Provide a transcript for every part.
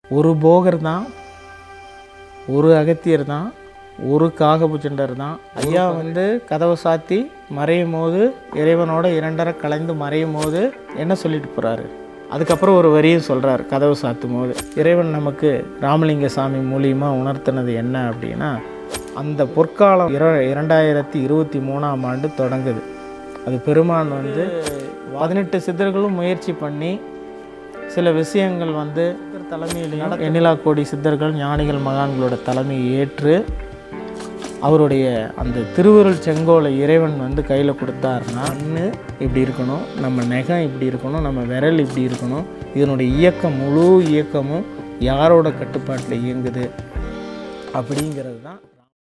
ஒரு போகர் தான் ஒரு அகத்தியர் தான் ஒரு காகபுச்சண்டர் தான் ஐயா வந்து கதவை சாத்தி மறையும் போது இறைவனோட இரண்டரை கலைந்து மறையும் போது என்ன சொல்லிட்டு போகிறாரு அதுக்கப்புறம் ஒரு வரியும் சொல்கிறார் கதவு சாத்தும் போது இறைவன் நமக்கு ராமலிங்க சாமி மூலியமாக உணர்த்தினது என்ன அப்படின்னா அந்த பொற்காலம் இர இரண்டாயிரத்தி இருபத்தி மூணாம் ஆண்டு தொடங்குது அது பெருமான் வந்து பதினெட்டு சித்தர்களும் முயற்சி பண்ணி சில விஷயங்கள் வந்து தலைமையிலையும் எண்ணிலா கோடி சித்தர்கள் ஞானிகள் மகான்களோட தலைமையை ஏற்று அவருடைய அந்த திருவுருள் செங்கோலை இறைவன் வந்து கையில் கொடுத்தாருன்னா கண்ணு இப்படி இருக்கணும் நம்ம நெகம் இப்படி இருக்கணும் நம்ம விரல் இப்படி இருக்கணும் இதனுடைய இயக்கம் முழு இயக்கமும் யாரோட கட்டுப்பாட்டில் இயங்குது அப்படிங்கிறது தான்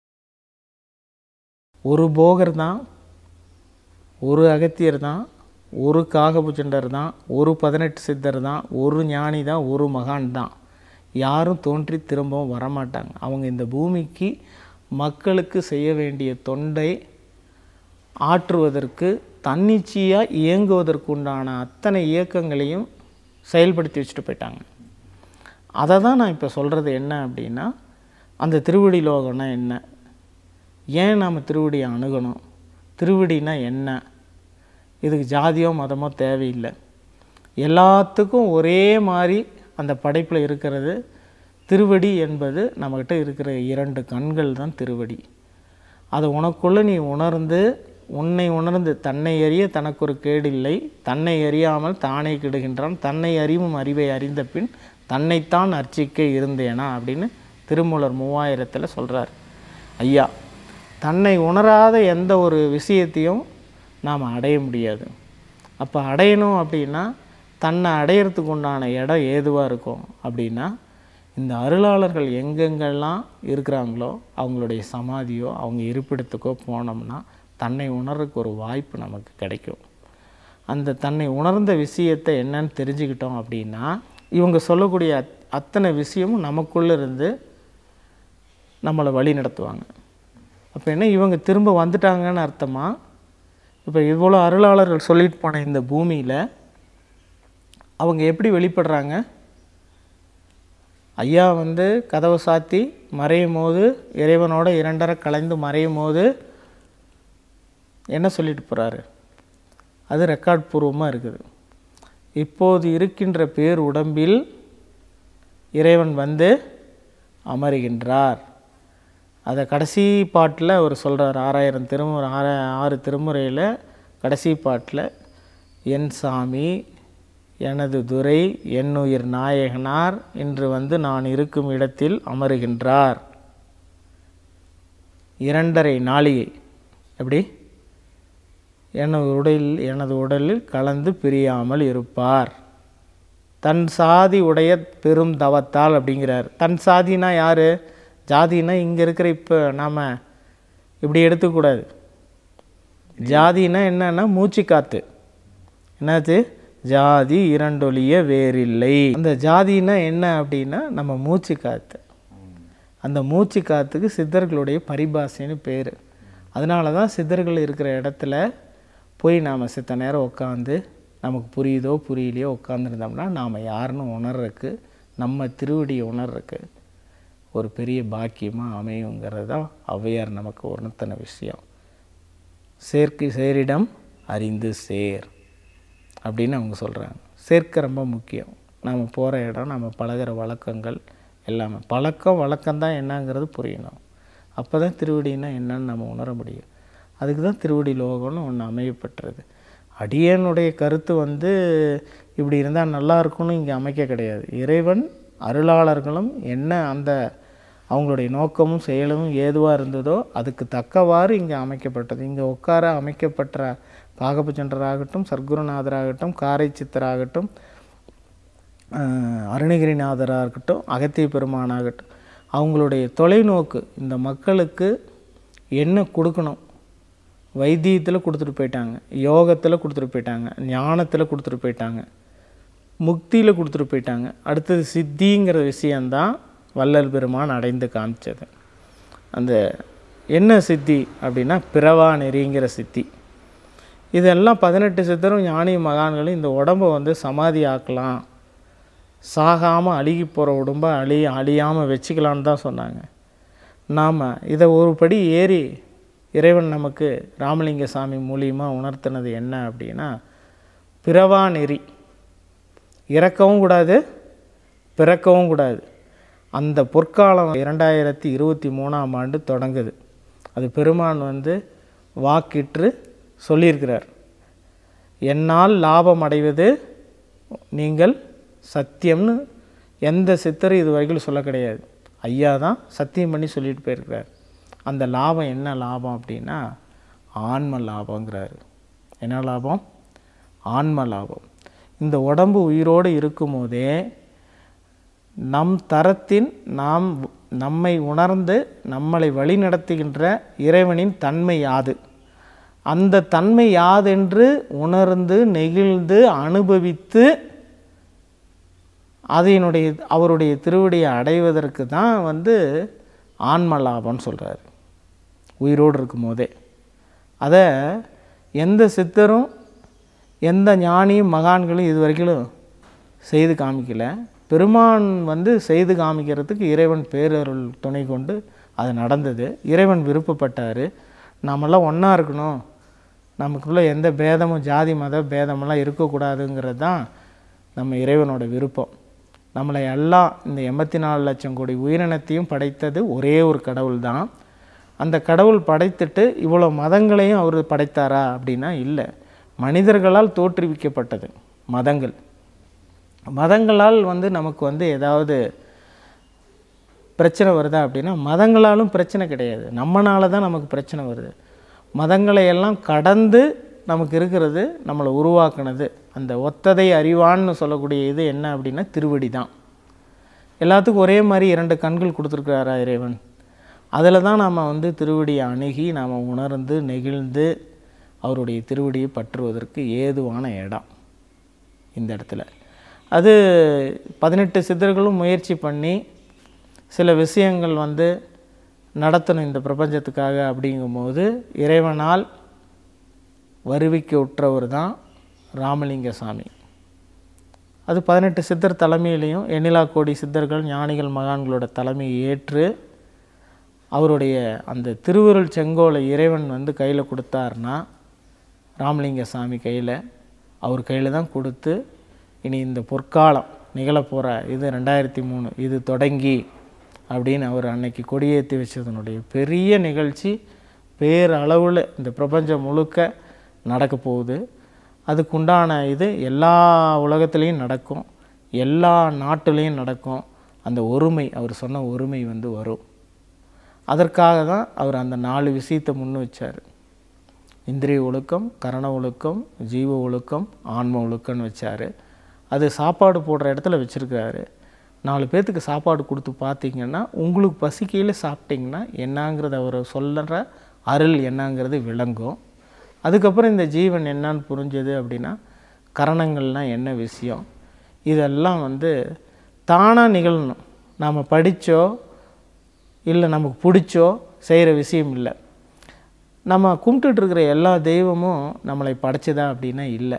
ஒரு போகர் தான் ஒரு அகத்தியர் தான் ஒரு காகபுச்சண்டர் தான் ஒரு பதினெட்டு சித்தர் தான் ஒரு ஞானி தான் ஒரு மகான் தான் யாரும் தோன்றி திரும்பவும் வரமாட்டாங்க அவங்க இந்த பூமிக்கு மக்களுக்கு செய்ய வேண்டிய தொண்டை ஆற்றுவதற்கு தன்னிச்சையாக இயங்குவதற்குண்டான அத்தனை இயக்கங்களையும் செயல்படுத்தி வச்சுட்டு போயிட்டாங்க அதை தான் நான் இப்போ சொல்கிறது என்ன அப்படின்னா அந்த திருவடி லோகம்னா என்ன ஏன் நாம் திருவடியை அணுகணும் திருவடினா என்ன இதுக்கு ஜாதியோ மதமோ தேவையில்லை எல்லாத்துக்கும் ஒரே மாதிரி அந்த படைப்பில் இருக்கிறது திருவடி என்பது நம்மக்கிட்ட இருக்கிற இரண்டு கண்கள் தான் திருவடி அதை உனக்குள்ளே நீ உணர்ந்து உன்னை உணர்ந்து தன்னை அறிய தனக்கு ஒரு கேடில்லை தன்னை அறியாமல் தானே கெடுகின்றான் தன்னை அறிவும் அறிவை அறிந்த பின் தன்னைத்தான் அர்ச்சிக்க இருந்தேனா அப்படின்னு திருமூலர் மூவாயிரத்தில் சொல்கிறார் ஐயா தன்னை உணராத எந்த ஒரு விஷயத்தையும் நாம் அடைய முடியாது அப்போ அடையணும் அப்படின்னா தன்னை அடையிறதுக்கு உண்டான இடம் ஏதுவாக இருக்கும் அப்படின்னா இந்த அருளாளர்கள் எங்கெங்கெல்லாம் இருக்கிறாங்களோ அவங்களுடைய சமாதியோ அவங்க இருப்பிடத்துக்கோ போனோம்னா தன்னை உணர்றதுக்கு ஒரு வாய்ப்பு நமக்கு கிடைக்கும் அந்த தன்னை உணர்ந்த விஷயத்தை என்னன்னு தெரிஞ்சுக்கிட்டோம் அப்படின்னா இவங்க சொல்லக்கூடிய அத் அத்தனை விஷயமும் நமக்குள்ளே இருந்து நம்மளை வழி நடத்துவாங்க அப்போ என்ன இவங்க திரும்ப வந்துட்டாங்கன்னு அர்த்தமா இப்போ இவ்வளோ அருளாளர்கள் சொல்லிட்டு போன இந்த பூமியில் அவங்க எப்படி வெளிப்படுறாங்க ஐயா வந்து கதவை சாத்தி மறையும் போது இறைவனோட இரண்டரை கலைந்து மறையும் போது என்ன சொல்லிட்டு போகிறாரு அது ரெக்கார்ட் பூர்வமாக இருக்குது இப்போது இருக்கின்ற பேர் உடம்பில் இறைவன் வந்து அமருகின்றார் அதை கடைசி பாட்டில் அவர் சொல்கிறார் ஆறாயிரம் திருமுறை ஆற ஆறு திருமுறையில் கடைசி பாட்டில் என் சாமி எனது துரை என்னுயிர் நாயகனார் இன்று வந்து நான் இருக்கும் இடத்தில் அமருகின்றார் இரண்டரை நாளிகை எப்படி எனது உடலில் எனது உடலில் கலந்து பிரியாமல் இருப்பார் தன் சாதி உடைய பெரும் தவத்தால் அப்படிங்கிறார் தன் சாதினா யார் ஜாதினா இங்கே இருக்கிற இப்போ நாம் இப்படி எடுத்துக்கூடாது ஜாதினா என்னன்னா மூச்சு காத்து என்னாச்சு ஜாதி இரண்டொழிய வேறில்லை அந்த ஜாதினா என்ன அப்படின்னா நம்ம மூச்சு காத்து அந்த மூச்சு காத்துக்கு சித்தர்களுடைய பரிபாஷைன்னு பேர் அதனால தான் சித்தர்கள் இருக்கிற இடத்துல போய் நாம் சித்த நேரம் உட்காந்து நமக்கு புரியுதோ புரியலையோ உட்காந்துருந்தோம்னா நாம் யாருன்னு உணர்றதுக்கு நம்ம திருவடியை உணர்றதுக்கு ஒரு பெரிய பாக்கியமாக அமையுங்கிறது தான் ஔவையார் நமக்கு உணர்த்தின விஷயம் சேர்க்கை சேரிடம் அறிந்து சேர் அப்படின்னு அவங்க சொல்கிறாங்க சேர்க்க ரொம்ப முக்கியம் நாம் போகிற இடம் நம்ம பழகுற வழக்கங்கள் எல்லாமே பழக்கம் வழக்கம் தான் என்னங்கிறது புரியணும் அப்போ தான் திருவடினா என்னன்னு நம்ம உணர முடியும் அதுக்கு தான் திருவடி லோகம்னு ஒன்று அமையப்பட்டுறது அடியனுடைய கருத்து வந்து இப்படி இருந்தால் நல்லா இருக்கும்னு இங்கே அமைக்க கிடையாது இறைவன் அருளாளர்களும் என்ன அந்த அவங்களுடைய நோக்கமும் செயலும் ஏதுவாக இருந்ததோ அதுக்கு தக்கவாறு இங்கே அமைக்கப்பட்டது இங்கே உட்கார அமைக்கப்பட்ட காகபச்சண்டராகட்டும் சர்க்குருநாதராகட்டும் காரை சித்தராகட்டும் அருணகிரிநாதராக இருக்கட்டும் அகத்திய பெருமானாகட்டும் அவங்களுடைய தொலைநோக்கு இந்த மக்களுக்கு என்ன கொடுக்கணும் வைத்தியத்தில் கொடுத்துட்டு போயிட்டாங்க யோகத்தில் கொடுத்துட்டு போயிட்டாங்க ஞானத்தில் கொடுத்துட்டு போயிட்டாங்க முக்தியில் கொடுத்துட்டு போயிட்டாங்க அடுத்தது சித்திங்கிற விஷயந்தான் வள்ளல் பெருமான் அடைந்து காமிச்சது அந்த என்ன சித்தி அப்படின்னா பிறவா நெறிங்கிற சித்தி இதெல்லாம் பதினெட்டு சித்தரும் ஞானி மகான்களும் இந்த உடம்பை வந்து சமாதி ஆக்கலாம் சாகாமல் அழுகி போகிற உடம்ப அழி அழியாமல் வச்சுக்கலான்னு தான் சொன்னாங்க நாம் இதை ஒரு படி ஏறி இறைவன் நமக்கு ராமலிங்க சாமி மூலியமாக உணர்த்தினது என்ன அப்படின்னா பிறவா நெறி இறக்கவும் கூடாது பிறக்கவும் கூடாது அந்த பொற்காலம் இரண்டாயிரத்தி இருபத்தி மூணாம் ஆண்டு தொடங்குது அது பெருமான் வந்து வாக்கிற்று சொல்லியிருக்கிறார் என்னால் லாபம் அடைவது நீங்கள் சத்தியம்னு எந்த சித்தரும் இது வரைக்கும் சொல்ல கிடையாது ஐயா தான் சத்தியம் பண்ணி சொல்லிட்டு போயிருக்கிறார் அந்த லாபம் என்ன லாபம் அப்படின்னா ஆன்ம லாபங்கிறாரு என்ன லாபம் ஆன்ம லாபம் இந்த உடம்பு உயிரோடு இருக்கும்போதே நம் தரத்தின் நாம் நம்மை உணர்ந்து நம்மளை வழிநடத்துகின்ற இறைவனின் தன்மை யாது அந்த தன்மை யாதென்று உணர்ந்து நெகிழ்ந்து அனுபவித்து அதனுடைய அவருடைய திருவடியை அடைவதற்கு தான் வந்து ஆன்ம லாபம்னு சொல்கிறாரு உயிரோடு இருக்கும் போதே அதை எந்த சித்தரும் எந்த ஞானியும் மகான்களும் இது வரைக்கும் செய்து காமிக்கல பெருமான் வந்து செய்து காமிக்கிறதுக்கு இறைவன் பேரருள் துணை கொண்டு அது நடந்தது இறைவன் விருப்பப்பட்டார் நாமெல்லாம் ஒன்றா இருக்கணும் நமக்குள்ளே எந்த பேதமும் ஜாதி மத பேதமெல்லாம் இருக்கக்கூடாதுங்கிறது தான் நம்ம இறைவனோட விருப்பம் நம்மளை எல்லாம் இந்த எண்பத்தி நாலு லட்சம் கோடி உயிரினத்தையும் படைத்தது ஒரே ஒரு கடவுள் தான் அந்த கடவுள் படைத்துட்டு இவ்வளோ மதங்களையும் அவர் படைத்தாரா அப்படின்னா இல்லை மனிதர்களால் தோற்றுவிக்கப்பட்டது மதங்கள் மதங்களால் வந்து நமக்கு வந்து ஏதாவது பிரச்சனை வருதா அப்படின்னா மதங்களாலும் பிரச்சனை கிடையாது நம்மனால தான் நமக்கு பிரச்சனை வருது மதங்களை எல்லாம் கடந்து நமக்கு இருக்கிறது நம்மளை உருவாக்குனது அந்த ஒத்ததை அறிவான்னு சொல்லக்கூடிய இது என்ன அப்படின்னா திருவடி தான் எல்லாத்துக்கும் ஒரே மாதிரி இரண்டு கண்கள் கொடுத்துருக்கிறாரா இறைவன் அதில் தான் நாம் வந்து திருவடியை அணுகி நாம் உணர்ந்து நெகிழ்ந்து அவருடைய திருவடியை பற்றுவதற்கு ஏதுவான இடம் இந்த இடத்துல அது பதினெட்டு சித்தர்களும் முயற்சி பண்ணி சில விஷயங்கள் வந்து நடத்தணும் இந்த பிரபஞ்சத்துக்காக அப்படிங்கும்போது இறைவனால் வருவிக்க உற்றவர் தான் ராமலிங்க சாமி அது பதினெட்டு சித்தர் தலைமையிலையும் எண்ணிலா கோடி சித்தர்கள் ஞானிகள் மகான்களோட தலைமையை ஏற்று அவருடைய அந்த திருவருள் செங்கோலை இறைவன் வந்து கையில் கொடுத்தாருன்னா ராமலிங்க சாமி கையில் அவர் கையில் தான் கொடுத்து இனி இந்த பொற்காலம் நிகழப்போகிற இது ரெண்டாயிரத்தி மூணு இது தொடங்கி அப்படின்னு அவர் அன்னைக்கு கொடியேற்றி வச்சதனுடைய பெரிய நிகழ்ச்சி பேரளவில் இந்த பிரபஞ்சம் முழுக்க நடக்க போகுது அதுக்குண்டான இது எல்லா உலகத்துலேயும் நடக்கும் எல்லா நாட்டுலேயும் நடக்கும் அந்த ஒருமை அவர் சொன்ன ஒருமை வந்து வரும் அதற்காக தான் அவர் அந்த நாலு விஷயத்தை முன் வச்சார் இந்திரிய ஒழுக்கம் கரண ஒழுக்கம் ஜீவ ஒழுக்கம் ஆன்ம ஒழுக்கம்னு வச்சார் அது சாப்பாடு போடுற இடத்துல வச்சுருக்காரு நாலு பேர்த்துக்கு சாப்பாடு கொடுத்து பார்த்தீங்கன்னா உங்களுக்கு பசிக்கையில் சாப்பிட்டீங்கன்னா என்னங்கிறது அவர் சொல்லுற அருள் என்னங்கிறது விளங்கும் அதுக்கப்புறம் இந்த ஜீவன் என்னன்னு புரிஞ்சது அப்படின்னா கரணங்கள்னால் என்ன விஷயம் இதெல்லாம் வந்து தானாக நிகழணும் நாம் படித்தோ இல்லை நமக்கு பிடிச்சோ செய்கிற விஷயம் இல்லை நம்ம கும்பிட்டுட்டு இருக்கிற எல்லா தெய்வமும் நம்மளை படைச்சதா அப்படின்னா இல்லை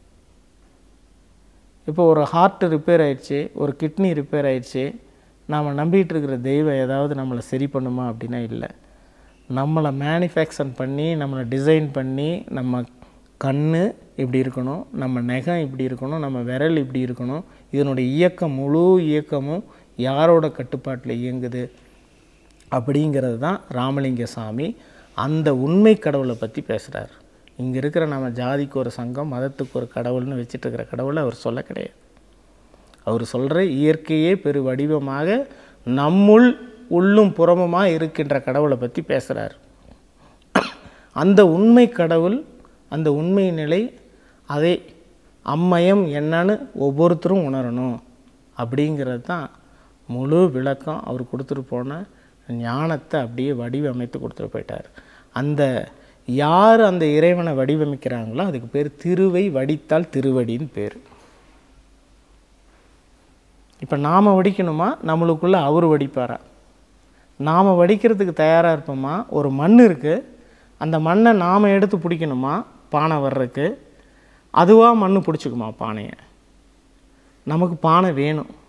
இப்போ ஒரு ஹார்ட் ரிப்பேர் ஆயிடுச்சு ஒரு கிட்னி ரிப்பேர் ஆயிடுச்சு நாம் நம்பிட்டு இருக்கிற தெய்வம் ஏதாவது நம்மளை சரி பண்ணுமா அப்படின்னா இல்லை நம்மளை மேனுஃபேக்சர் பண்ணி நம்மளை டிசைன் பண்ணி நம்ம கண் இப்படி இருக்கணும் நம்ம நகம் இப்படி இருக்கணும் நம்ம விரல் இப்படி இருக்கணும் இதனுடைய இயக்கம் முழு இயக்கமும் யாரோட கட்டுப்பாட்டில் இயங்குது அப்படிங்கிறது தான் ராமலிங்க சாமி அந்த உண்மை கடவுளை பற்றி பேசுகிறார் இங்கே இருக்கிற நம்ம ஜாதிக்கு ஒரு சங்கம் மதத்துக்கு ஒரு கடவுள்னு வச்சுட்டு இருக்கிற கடவுளை அவர் சொல்ல கிடையாது அவர் சொல்கிற இயற்கையே பெரு வடிவமாக நம்முள் உள்ளும் புறமுமாக இருக்கின்ற கடவுளை பற்றி பேசுகிறார் அந்த உண்மை கடவுள் அந்த உண்மை நிலை அதை அம்மயம் என்னன்னு ஒவ்வொருத்தரும் உணரணும் அப்படிங்கிறது தான் முழு விளக்கம் அவர் கொடுத்துட்டு போன ஞானத்தை அப்படியே வடிவமைத்து கொடுத்துட்டு போயிட்டார் அந்த யார் அந்த இறைவனை வடிவமைக்கிறாங்களோ அதுக்கு பேர் திருவை வடித்தால் திருவடின்னு பேர் இப்போ நாம் வடிக்கணுமா நம்மளுக்குள்ளே அவர் வடிப்பாரா நாம் வடிக்கிறதுக்கு தயாராக இருப்போமா ஒரு மண் இருக்குது அந்த மண்ணை நாம் எடுத்து பிடிக்கணுமா பானை வர்றதுக்கு அதுவாக மண் பிடிச்சிக்குமா பானையை நமக்கு பானை வேணும்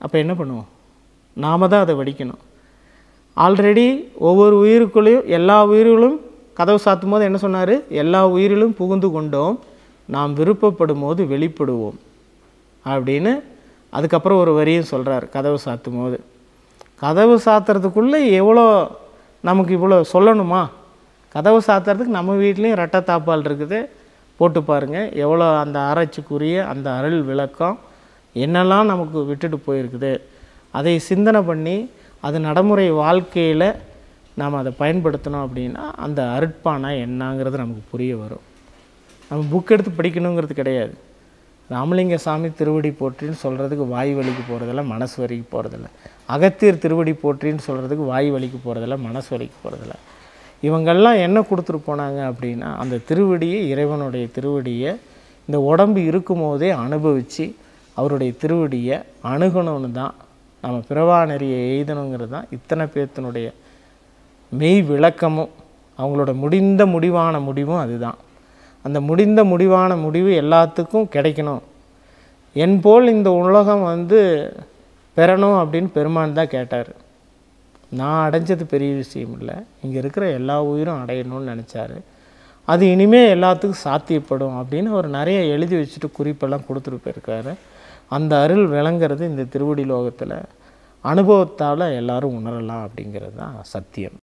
அப்போ என்ன பண்ணுவோம் நாம தான் அதை வடிக்கணும் ஆல்ரெடி ஒவ்வொரு உயிருக்குள்ளேயும் எல்லா உயிர்களும் கதவு சாத்தும் போது என்ன சொன்னார் எல்லா உயிரிலும் புகுந்து கொண்டோம் நாம் விருப்பப்படும் போது வெளிப்படுவோம் அப்படின்னு அதுக்கப்புறம் ஒரு வரியும் சொல்கிறார் கதவு சாத்தும் போது கதவு சாத்துறதுக்குள்ளே எவ்வளோ நமக்கு இவ்வளோ சொல்லணுமா கதவு சாத்துறதுக்கு நம்ம வீட்லேயும் ரெட்டை தாப்பால் இருக்குது போட்டு பாருங்கள் எவ்வளோ அந்த ஆராய்ச்சிக்குரிய அந்த அருள் விளக்கம் என்னெல்லாம் நமக்கு விட்டுட்டு போயிருக்குது அதை சிந்தனை பண்ணி அது நடைமுறை வாழ்க்கையில் நாம் அதை பயன்படுத்தினோம் அப்படின்னா அந்த அருட்பானா என்னங்கிறது நமக்கு புரிய வரும் நம்ம புக் எடுத்து படிக்கணுங்கிறது கிடையாது ராமலிங்க சாமி திருவடி போற்றின்னு சொல்கிறதுக்கு வாய் வலிக்கு போகிறதில்ல மனசு வலிக்கு போகிறதில்ல அகத்தியர் திருவடி போற்றின்னு சொல்கிறதுக்கு வாய் வலிக்கு போகிறதில்ல மனசு வலிக்கு போகிறதில்ல இவங்கெல்லாம் என்ன கொடுத்துட்டு போனாங்க அப்படின்னா அந்த திருவடியை இறைவனுடைய திருவடியை இந்த உடம்பு இருக்கும்போதே அனுபவித்து அவருடைய திருவடியை அணுகணும்னு தான் நம்ம பிறவா நெறியை எய்தணுங்கிறது தான் இத்தனை பேர்த்தினுடைய மெய் விளக்கமும் அவங்களோட முடிந்த முடிவான முடிவும் அதுதான் அந்த முடிந்த முடிவான முடிவு எல்லாத்துக்கும் கிடைக்கணும் என் போல் இந்த உலகம் வந்து பெறணும் அப்படின்னு பெருமான் தான் கேட்டார் நான் அடைஞ்சது பெரிய விஷயம் இல்லை இங்கே இருக்கிற எல்லா உயிரும் அடையணும்னு நினச்சாரு அது இனிமேல் எல்லாத்துக்கும் சாத்தியப்படும் அப்படின்னு அவர் நிறைய எழுதி வச்சுட்டு குறிப்பெல்லாம் கொடுத்துட்டு போயிருக்காரு அந்த அருள் விளங்குறது இந்த திருவடி லோகத்தில் அனுபவத்தால் எல்லாரும் உணரலாம் அப்படிங்கிறது தான் சத்தியம்